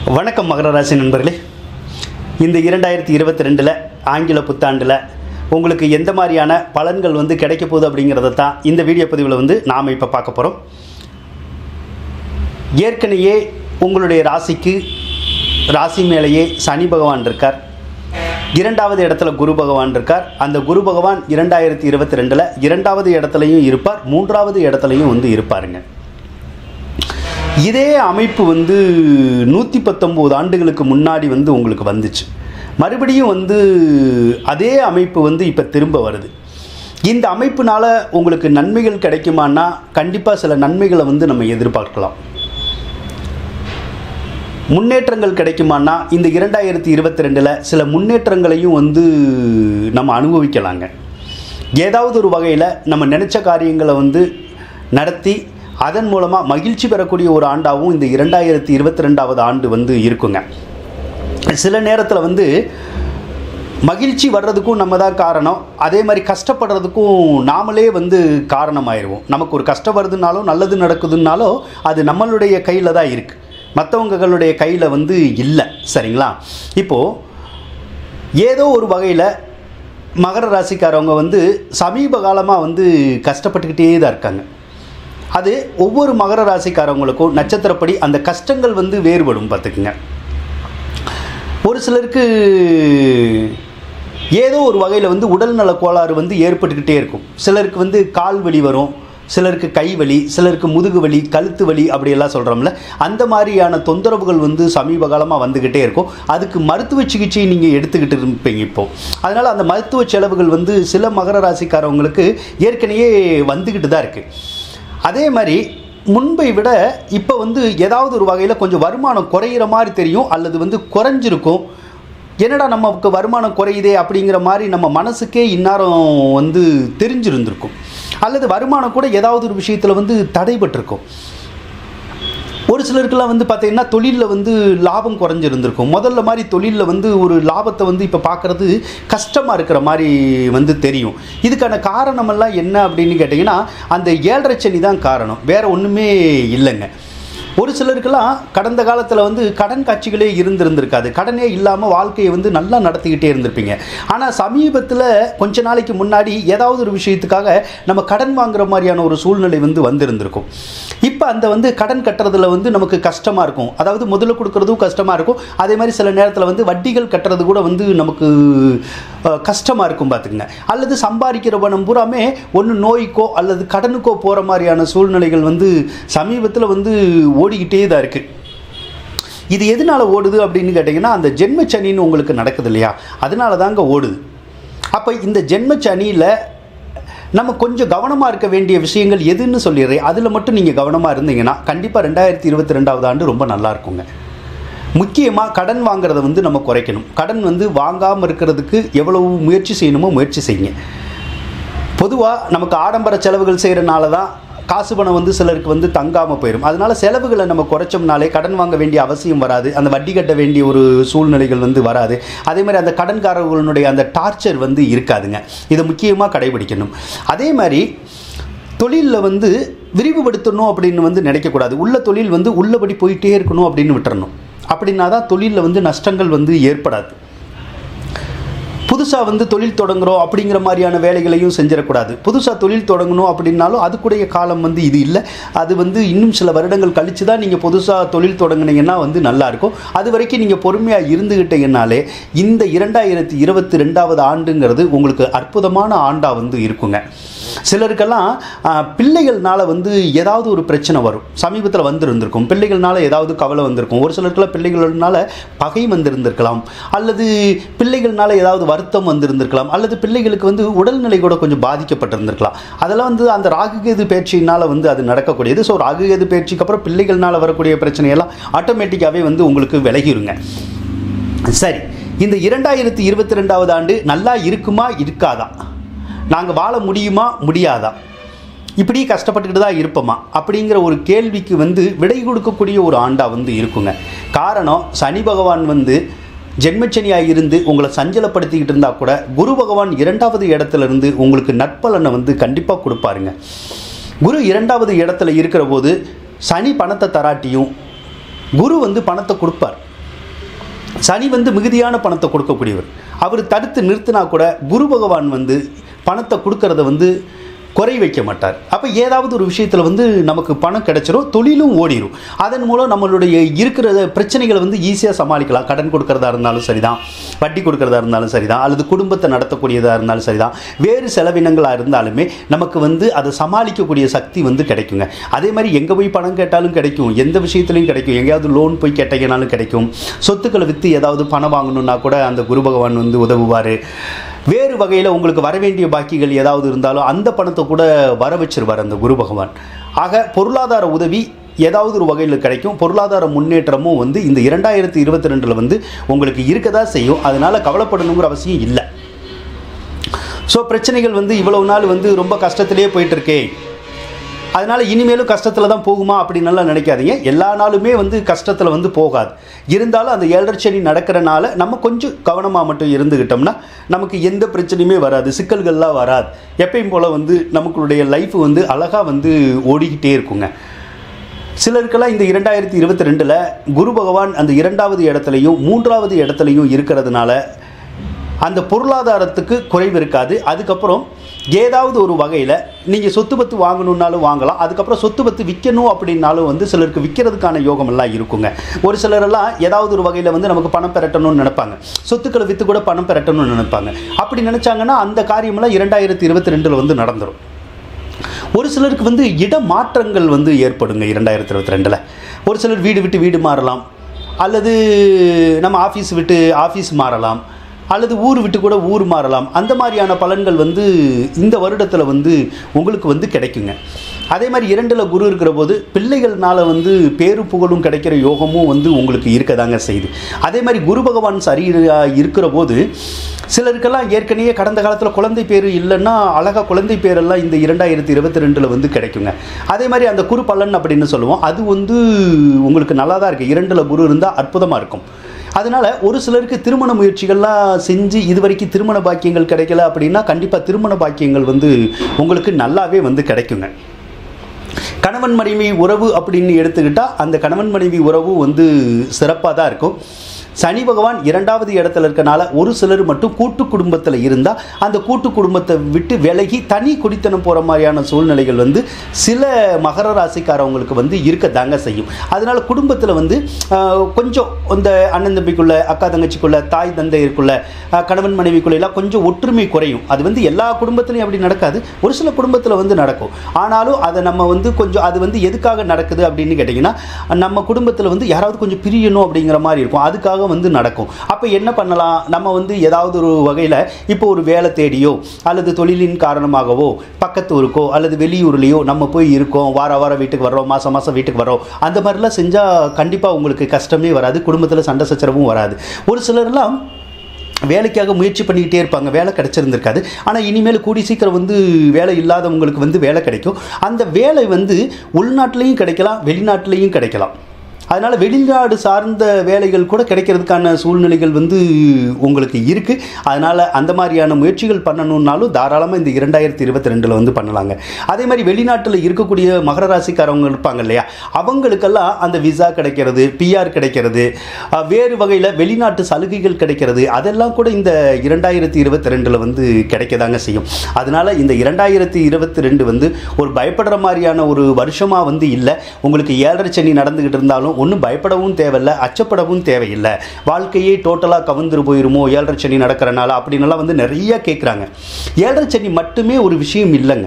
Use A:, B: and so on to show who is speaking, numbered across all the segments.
A: வணக்கம் மகர ராசி நண்பர்களே இந்த இரண்டாயிரத்தி இருபத்தி ரெண்டில் ஆங்கில புத்தாண்டில் உங்களுக்கு எந்த மாதிரியான பலன்கள் வந்து கிடைக்க போகுது அப்படிங்கிறத தான் இந்த வீடியோ பதிவில் வந்து நாம் இப்போ பார்க்க போகிறோம் ஏற்கனவே உங்களுடைய ராசிக்கு ராசி மேலேயே சனி பகவான் இருக்கார் இரண்டாவது இடத்துல குரு பகவான் இருக்கார் அந்த குரு பகவான் இரண்டாயிரத்தி இருபத்தி ரெண்டில் இரண்டாவது இடத்துலையும் இருப்பார் மூன்றாவது இடத்துலையும் வந்து இருப்பாருங்க இதே அமைப்பு வந்து நூற்றி பத்தொம்போது ஆண்டுகளுக்கு முன்னாடி வந்து உங்களுக்கு வந்துச்சு மறுபடியும் வந்து அதே அமைப்பு வந்து இப்போ திரும்ப வருது இந்த அமைப்புனால உங்களுக்கு நன்மைகள் கிடைக்குமான்னா கண்டிப்பாக சில நன்மைகளை வந்து நம்ம எதிர்பார்க்கலாம் முன்னேற்றங்கள் கிடைக்குமான்னா இந்த இரண்டாயிரத்தி இருபத்தி ரெண்டில் சில முன்னேற்றங்களையும் வந்து நம்ம அனுபவிக்கலாங்க ஏதாவது ஒரு வகையில் நம்ம நினச்ச காரியங்களை வந்து நடத்தி அதன் மூலமாக மகிழ்ச்சி பெறக்கூடிய ஒரு ஆண்டாகவும் இந்த இரண்டாயிரத்தி இருபத்தி ரெண்டாவது ஆண்டு வந்து இருக்குங்க சில நேரத்தில் வந்து மகிழ்ச்சி வர்றதுக்கும் நம்ம தான் காரணம் அதே மாதிரி கஷ்டப்படுறதுக்கும் நாமளே வந்து காரணமாயிருவோம் நமக்கு ஒரு கஷ்டம் வருதுனாலும் நல்லது நடக்குதுனாலோ அது நம்மளுடைய கையில் தான் இருக்குது மற்றவங்களுடைய கையில் வந்து இல்லை சரிங்களா இப்போது ஏதோ ஒரு வகையில் மகர ராசிக்காரவங்க வந்து சமீப காலமாக வந்து கஷ்டப்பட்டுக்கிட்டே தான் இருக்காங்க அது ஒவ்வொரு மகர ராசிக்காரவங்களுக்கும் நட்சத்திரப்படி அந்த கஷ்டங்கள் வந்து வேறுபடும் பார்த்துக்குங்க ஒரு சிலருக்கு ஏதோ ஒரு வகையில் வந்து உடல்நல கோளாறு வந்து ஏற்பட்டுக்கிட்டே இருக்கும் சிலருக்கு வந்து கால் வலி வரும் சிலருக்கு கை வலி சிலருக்கு முதுகு வலி கழுத்து வலி அப்படியெல்லாம் சொல்கிறோம்ல அந்த மாதிரியான தொந்தரவுகள் வந்து சமீப காலமாக வந்துக்கிட்டே இருக்கும் அதுக்கு மருத்துவ சிகிச்சை நீங்கள் எடுத்துக்கிட்டு இருப்பீங்க இப்போ அதனால் அந்த மருத்துவ செலவுகள் வந்து சில மகர ராசிக்காரவங்களுக்கு ஏற்கனவே வந்துக்கிட்டு தான் இருக்குது அதே மாதிரி முன்பை விட இப்போ வந்து ஏதாவது ஒரு வகையில் கொஞ்சம் வருமானம் குறையிற மாதிரி தெரியும் அல்லது வந்து குறைஞ்சிருக்கும் என்னடா நமக்கு வருமானம் குறையுதே அப்படிங்கிற மாதிரி நம்ம மனசுக்கே இந்நேரம் வந்து தெரிஞ்சிருந்திருக்கும் அல்லது வருமானம் கூட ஏதாவது ஒரு விஷயத்தில் வந்து தடைபட்டிருக்கும் ஒரு சிலருக்கெல்லாம் வந்து பார்த்தீங்கன்னா தொழிலில் வந்து லாபம் குறைஞ்சிருந்திருக்கும் முதல்ல மாதிரி தொழிலில் வந்து ஒரு லாபத்தை வந்து இப்போ பார்க்குறது கஷ்டமாக இருக்கிற மாதிரி வந்து தெரியும் இதுக்கான காரணமெல்லாம் என்ன அப்படின்னு கேட்டிங்கன்னா அந்த ஏழரை சனி தான் காரணம் வேறு ஒன்றுமே இல்லைங்க ஒரு சிலருக்கெல்லாம் கடந்த காலத்தில் வந்து கடன் காட்சிகளே இருந்திருந்திருக்காது கடனே இல்லாமல் வாழ்க்கையை வந்து நல்லா நடத்திக்கிட்டே இருந்திருப்பீங்க ஆனால் சமீபத்தில் கொஞ்ச நாளைக்கு முன்னாடி ஏதாவது ஒரு விஷயத்துக்காக நம்ம கடன் வாங்குற மாதிரியான ஒரு சூழ்நிலை வந்து வந்திருந்திருக்கும் இப்போ அந்த வந்து கடன் கட்டுறதுல வந்து நமக்கு கஷ்டமாக இருக்கும் அதாவது முதல்ல கொடுக்குறதும் கஷ்டமாக இருக்கும் அதே மாதிரி சில நேரத்தில் வந்து வட்டிகள் கட்டுறது கூட வந்து நமக்கு கஷ்டமாக இருக்கும் பார்த்துக்குங்க அல்லது சம்பாதிக்கிற பணம் பூராமே ஒன்று நோய்க்கோ அல்லது கடனுக்கோ போகிற மாதிரியான சூழ்நிலைகள் வந்து சமீபத்தில் வந்து ஓடிக்கிட்டே தான் இருக்குது இது எதனால் ஓடுது அப்படின்னு கேட்டிங்கன்னா அந்த ஜென்மச்சனின்னு உங்களுக்கு நடக்குது இல்லையா அதனால தாங்க ஓடுது அப்போ இந்த ஜென்மச்சனியில் நம்ம கொஞ்சம் கவனமாக இருக்க வேண்டிய விஷயங்கள் எதுன்னு சொல்லிடுறேன் அதில் மட்டும் நீங்கள் கவனமாக இருந்தீங்கன்னா கண்டிப்பாக ரெண்டாயிரத்தி இருபத்தி ரெண்டாவது ஆண்டு ரொம்ப நல்லா இருக்குங்க முக்கியமாக கடன் வாங்குறத வந்து நம்ம குறைக்கணும் கடன் வந்து வாங்காமல் இருக்கிறதுக்கு எவ்வளவு முயற்சி செய்யணுமோ முயற்சி செய்யுங்க பொதுவாக நமக்கு ஆடம்பர செலவுகள் செய்கிறனால தான் காசு பணம் வந்து சிலருக்கு வந்து தங்காமல் போயிடும் அதனால செலவுகளை நம்ம குறைச்சோம்னாலே கடன் வாங்க வேண்டிய அவசியம் வராது அந்த வட்டி கட்ட வேண்டிய ஒரு சூழ்நிலைகள் வந்து வராது அதே மாதிரி அந்த கடன்காரர்களுடைய அந்த டார்ச்சர் வந்து இருக்காதுங்க இதை முக்கியமாக கடைபிடிக்கணும் அதே மாதிரி தொழிலில் வந்து விரிவுபடுத்தணும் அப்படின்னு வந்து நினைக்கக்கூடாது உள்ள தொழில் வந்து உள்ளபடி போயிட்டே இருக்கணும் அப்படின்னு விட்டுறணும் அப்படின்னா தான் தொழிலில் வந்து நஷ்டங்கள் வந்து ஏற்படாது புதுசாக வந்து தொழில் தொடங்குறோம் அப்படிங்கிற மாதிரியான வேலைகளையும் செஞ்சிடக்கூடாது புதுசாக தொழில் தொடங்கணும் அப்படின்னாலும் அதுக்குடைய காலம் வந்து இது இல்லை அது வந்து இன்னும் சில வருடங்கள் கழித்து தான் நீங்கள் புதுசாக தொழில் தொடங்குனீங்கன்னா வந்து நல்லாயிருக்கும் அது வரைக்கும் நீங்கள் பொறுமையாக இருந்துக்கிட்டீங்கனாலே இந்த இரண்டாயிரத்தி இருபத்தி ரெண்டாவது ஆண்டுங்கிறது உங்களுக்கு அற்புதமான ஆண்டாக வந்து இருக்குங்க சிலருக்கெல்லாம் பிள்ளைகள்னால வந்து ஏதாவது ஒரு பிரச்சனை வரும் சமீபத்தில் வந்திருந்திருக்கும் பிள்ளைகள்னால ஏதாவது கவலை வந்திருக்கும் ஒரு சிலருக்குலாம் பிள்ளைகள்னால பகை வந்திருந்திருக்கலாம் அல்லது பிள்ளைகள்னால ஏதாவது வருத்தம் வந்திருந்திருக்கலாம் அல்லது பிள்ளைகளுக்கு வந்து உடல்நிலை கூட கொஞ்சம் பாதிக்கப்பட்டிருந்திருக்கலாம் அதெல்லாம் வந்து அந்த ராகுகேது பயிற்சியினால் வந்து அது நடக்கக்கூடியது ஸோ ராகுகேது பயிற்சிக்கு அப்புறம் பிள்ளைகள்னால வரக்கூடிய பிரச்சனையெல்லாம் ஆட்டோமேட்டிக்காகவே வந்து உங்களுக்கு விலகிருங்க சரி இந்த இரண்டாயிரத்தி இருபத்தி ரெண்டாவது ஆண்டு நல்லா இருக்குமா இருக்காதா நாங்கள் வாழ முடியுமா முடியாதா இப்படி கஷ்டப்பட்டுக்கிட்டு தான் இருப்போமா அப்படிங்கிற ஒரு கேள்விக்கு வந்து விடை கொடுக்கக்கூடிய ஒரு ஆண்டாக வந்து இருக்குங்க காரணம் சனி பகவான் வந்து ஜென்மச்சனியாக இருந்து உங்களை சஞ்சலப்படுத்திக்கிட்டு இருந்தால் கூட குரு பகவான் இரண்டாவது இடத்துல இருந்து உங்களுக்கு நட்பலனை வந்து கண்டிப்பாக கொடுப்பாருங்க குரு இரண்டாவது இடத்துல இருக்கிற போது சனி பணத்தை தராட்டியும் குரு வந்து பணத்தை கொடுப்பார் சனி வந்து மிகுதியான பணத்தை கொடுக்கக்கூடியவர் அவர் தடுத்து நிறுத்தினா கூட குரு பகவான் வந்து பணத்தை கொடுக்கறத வந்து குறை வைக்க மாட்டார் அப்போ ஏதாவது ஒரு விஷயத்தில் வந்து நமக்கு பணம் கிடைச்சிரும் தொழிலும் ஓடிடும் அதன் மூலம் நம்மளுடைய இருக்கிற பிரச்சனைகளை வந்து ஈஸியாக சமாளிக்கலாம் கடன் கொடுக்கறதா இருந்தாலும் சரிதான் வட்டி கொடுக்கறதா இருந்தாலும் சரிதான் அல்லது குடும்பத்தை நடத்தக்கூடியதாக இருந்தாலும் சரிதான் வேறு செலவினங்களாக இருந்தாலுமே நமக்கு வந்து அதை சமாளிக்கக்கூடிய சக்தி வந்து கிடைக்குங்க அதே மாதிரி எங்கே போய் பணம் கேட்டாலும் கிடைக்கும் எந்த விஷயத்துலையும் கிடைக்கும் எங்கேயாவது லோன் போய் கேட்டீங்கனாலும் கிடைக்கும் சொத்துக்களை விற்று ஏதாவது பணம் வாங்கணும்னா கூட அந்த குரு பகவான் வந்து உதவுவார் வேறு வகையில் உங்களுக்கு வர வேண்டிய பாக்கிகள் ஏதாவது இருந்தாலும் அந்த பணத்தை கூட வர வச்சிருவார் அந்த குரு பகவான் ஆக பொருளாதார உதவி ஏதாவது ஒரு வகையில் கிடைக்கும் பொருளாதார முன்னேற்றமும் வந்து இந்த இரண்டாயிரத்தி இருபத்தி ரெண்டில் வந்து உங்களுக்கு இருக்க தான் செய்யும் அதனால் கவலைப்படணுங்கிற அவசியம் இல்லை ஸோ பிரச்சனைகள் வந்து இவ்வளவு நாள் வந்து ரொம்ப கஷ்டத்திலே போயிட்டு இருக்கே அதனால் இனிமேலும் கஷ்டத்தில் தான் போகுமா அப்படின்னுலாம் நினைக்காதீங்க எல்லா நாளுமே வந்து கஷ்டத்தில் வந்து போகாது இருந்தாலும் அந்த ஏழரை சனி நடக்கிறனால நம்ம கொஞ்சம் கவனமாக மட்டும் இருந்துக்கிட்டோம்னா நமக்கு எந்த பிரச்சனையுமே வராது சிக்கல்கள்லாம் வராது எப்பயும் போல் வந்து நமக்குடைய லைஃப் வந்து அழகாக வந்து ஓடிக்கிட்டே இருக்குங்க சிலருக்கெல்லாம் இந்த இரண்டாயிரத்தி இருபத்தி ரெண்டில் குரு பகவான் அந்த இரண்டாவது இடத்துலையும் மூன்றாவது இடத்துலையும் இருக்கிறதுனால அந்த பொருளாதாரத்துக்கு குறைவு இருக்காது அதுக்கப்புறம் ஏதாவது ஒரு வகையில் நீங்கள் சொத்து பத்து வாங்கணுன்னாலும் வாங்கலாம் அதுக்கப்புறம் சொத்து பத்து விற்கணும் அப்படின்னாலும் வந்து சிலருக்கு விற்கிறதுக்கான யோகம் எல்லாம் இருக்குங்க ஒரு சிலரெல்லாம் ஏதாவது ஒரு வகையில் வந்து நமக்கு பணம் பெறட்டணும்னு நினைப்பாங்க சொத்துக்களை விற்று கூட பணம் பெறட்டணும்னு நினைப்பாங்க அப்படி நினச்சாங்கன்னா அந்த காரியமெல்லாம் இரண்டாயிரத்தி இருபத்தி ரெண்டில் வந்து நடந்துடும் ஒரு சிலருக்கு வந்து இட மாற்றங்கள் வந்து ஏற்படுங்க இரண்டாயிரத்தி இருபத்தி ரெண்டில் ஒரு சிலர் வீடு விட்டு வீடு மாறலாம் அல்லது நம்ம ஆஃபீஸ் விட்டு ஆஃபீஸ் மாறலாம் அல்லது ஊர் விட்டு கூட ஊர் மாறலாம் அந்த மாதிரியான பலன்கள் வந்து இந்த வருடத்தில் வந்து உங்களுக்கு வந்து கிடைக்குங்க அதே மாதிரி இரண்டில் குரு இருக்கிற போது பிள்ளைகள்னால வந்து பேரு புகழும் கிடைக்கிற யோகமும் வந்து உங்களுக்கு இருக்கதாங்க செய்யுது அதே மாதிரி குரு பகவான் சரியா இருக்கிற போது சிலருக்கெல்லாம் ஏற்கனவே கடந்த காலத்தில் குழந்தை பேர் இல்லைன்னா அழகாக குழந்தை பேரெல்லாம் இந்த இரண்டாயிரத்தி இருபத்தி ரெண்டில் வந்து கிடைக்குங்க அதே மாதிரி அந்த குரு பலன் அப்படின்னு சொல்லுவோம் அது வந்து உங்களுக்கு நல்லா தான் இருக்குது இரண்டில் குரு இருந்தால் அற்புதமாக இருக்கும் அதனால் ஒரு சிலருக்கு திருமண முயற்சிகள்லாம் செஞ்சு இது வரைக்கும் திருமண பாக்கியங்கள் கிடைக்கல அப்படின்னா கண்டிப்பாக திருமண பாக்கியங்கள் வந்து உங்களுக்கு நல்லாவே வந்து கிடைக்குங்க கணவன் மனைவி உறவு அப்படின்னு எடுத்துக்கிட்டால் அந்த கணவன் மனைவி உறவு வந்து சிறப்பாக தான் இருக்கும் சனி பகவான் இரண்டாவது இடத்துல இருக்கனால ஒரு சிலர் மட்டும் கூட்டு குடும்பத்தில் இருந்தால் அந்த கூட்டு குடும்பத்தை விட்டு விலகி தனி குடித்தனம் போகிற மாதிரியான சூழ்நிலைகள் வந்து சில மகர ராசிக்காரவங்களுக்கு வந்து இருக்க தாங்க செய்யும் அதனால் குடும்பத்தில் வந்து ஆஹ், கொஞ்சம் இந்த அண்ணன் தம்பிக்குள்ள அக்கா தங்கச்சிக்குள்ள தாய் தந்தையருக்குள்ள ஆஹ், கணவன் மனைவிக்குள்ள எல்லாம் கொஞ்சம் ஒற்றுமை குறையும் அது வந்து எல்லா குடும்பத்திலையும் அப்படி நடக்காது ஒரு சில குடும்பத்தில் வந்து நடக்கும் ஆனாலும் அதை நம்ம வந்து கொஞ்சம் அது வந்து எதுக்காக நடக்குது அப்படின்னு கேட்டிங்கன்னா நம்ம குடும்பத்தில் வந்து யாராவது கொஞ்சம் பிரியணும் அப்படிங்கிற மாதிரி இருக்கும் அதுக்காக வந்து நடக்கும் அப்போ என்ன பண்ணலாம் நம்ம வந்து ஏதாவது ஒரு வகையில் இப்போ ஒரு வேலை தேடியோ அல்லது தொழிலின் காரணமாகவோ பக்கத்து ஊருக்கோ அல்லது வெளியூர்லேயோ நம்ம போய் இருக்கோம் வார வாரம் வீட்டுக்கு வர்றோம் மாதம் மாதம் வீட்டுக்கு வர்றோம் அந்த மாதிரிலாம் செஞ்சால் கண்டிப்பாக உங்களுக்கு கஷ்டமே வராது குடும்பத்தில் சண்டை சச்சரவும் வராது ஒரு சிலர்லாம் வேலைக்காக முயற்சி பண்ணிக்கிட்டே இருப்பாங்க வேலை கிடைச்சிருந்திருக்காது ஆனால் இனிமேல் கூடி சீக்கிரம் வந்து வேலை இல்லாதவங்களுக்கு வந்து வேலை கிடைக்கும் அந்த வேலை வந்து உள்நாட்டிலையும் கிடைக்கலாம் வெளிநாட்டிலையும் கிடைக்கலாம் அதனால் வெளிநாடு சார்ந்த வேலைகள் கூட கிடைக்கிறதுக்கான சூழ்நிலைகள் வந்து உங்களுக்கு இருக்குது அதனால் அந்த மாதிரியான முயற்சிகள் பண்ணணுன்னாலும் தாராளமாக இந்த இரண்டாயிரத்தி இருபத்தி ரெண்டில் வந்து பண்ணலாங்க அதே மாதிரி வெளிநாட்டில் இருக்கக்கூடிய மகர ராசிக்காரவங்க இருப்பாங்க இல்லையா அவங்களுக்கெல்லாம் அந்த விசா கிடைக்கிறது பிஆர் கிடைக்கிறது அஹ், வேறு வகையில் வெளிநாட்டு சலுகைகள் கிடைக்கிறது அதெல்லாம் கூட இந்த இரண்டாயிரத்தி இருபத்தி ரெண்டில் வந்து கிடைக்கதாங்க செய்யும் அதனால் இந்த இரண்டாயிரத்தி இருபத்தி ரெண்டு வந்து ஒரு பயப்படுற மாதிரியான ஒரு வருஷமாக வந்து இல்லை உங்களுக்கு ஏழரை சனி நடந்துக்கிட்டு இருந்தாலும் ஒன்றும் பயப்படவும் தேவையில்லை அச்சப்படவும் தேவையில்லை வாழ்க்கையே டோட்டலாக கவுந்துரு போயிருமோ ஏழரை சனி நடக்கிறனால அப்படின்னுலாம் வந்து நிறைய கேட்குறாங்க ஏழரை சனி மட்டுமே ஒரு விஷயம் இல்லைங்க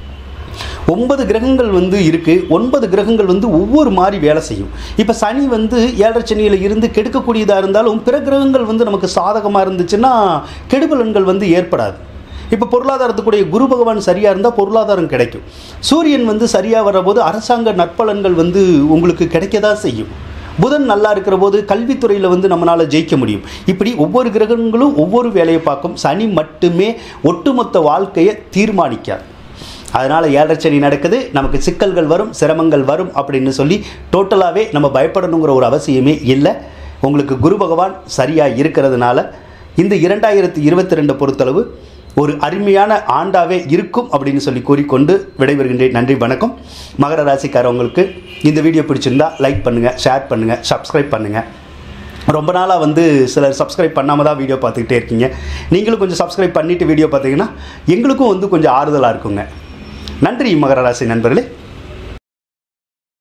A: ஒன்பது கிரகங்கள் வந்து இருக்குது ஒன்பது கிரகங்கள் வந்து ஒவ்வொரு மாதிரி வேலை செய்யும் இப்போ சனி வந்து ஏழரை சனியில் இருந்து கெடுக்கக்கூடியதாக இருந்தாலும் பிற கிரகங்கள் வந்து நமக்கு சாதகமாக இருந்துச்சுன்னா கெடுபலன்கள் வந்து ஏற்படாது இப்போ பொருளாதாரத்துக்குடைய குரு பகவான் சரியாக இருந்தால் பொருளாதாரம் கிடைக்கும் சூரியன் வந்து சரியாக வரபோது அரசாங்க நற்பலன்கள் வந்து உங்களுக்கு கிடைக்க தான் செய்யும் புதன் நல்லா இருக்கிற போது கல்வித்துறையில் வந்து நம்மளால் ஜெயிக்க முடியும் இப்படி ஒவ்வொரு கிரகங்களும் ஒவ்வொரு வேலையை பார்க்கும் சனி மட்டுமே ஒட்டுமொத்த வாழ்க்கையை தீர்மானிக்காது அதனால் ஏழரை சனி நடக்குது நமக்கு சிக்கல்கள் வரும் சிரமங்கள் வரும் அப்படின்னு சொல்லி டோட்டலாகவே நம்ம பயப்படணுங்கிற ஒரு அவசியமே இல்லை உங்களுக்கு குரு பகவான் சரியாக இருக்கிறதுனால இந்த இரண்டாயிரத்தி இருபத்தி ரெண்டு பொறுத்தளவு ஒரு அருமையான ஆண்டாவே இருக்கும் அப்படின்னு சொல்லி கூறிக்கொண்டு விடைபெறுகின்றேன் நன்றி வணக்கம் மகர ராசிக்காரவங்களுக்கு இந்த வீடியோ பிடிச்சிருந்தா லைக் பண்ணுங்கள் ஷேர் பண்ணுங்கள் சப்ஸ்கிரைப் பண்ணுங்கள் ரொம்ப நாளாக வந்து சிலர் சப்ஸ்கிரைப் பண்ணாமல் தான் வீடியோ பார்த்துக்கிட்டே இருக்கீங்க நீங்களும் கொஞ்சம் சப்ஸ்கிரைப் பண்ணிவிட்டு வீடியோ பார்த்தீங்கன்னா எங்களுக்கும் வந்து கொஞ்சம் ஆறுதலாக இருக்குங்க நன்றி மகர ராசி நண்பர்களே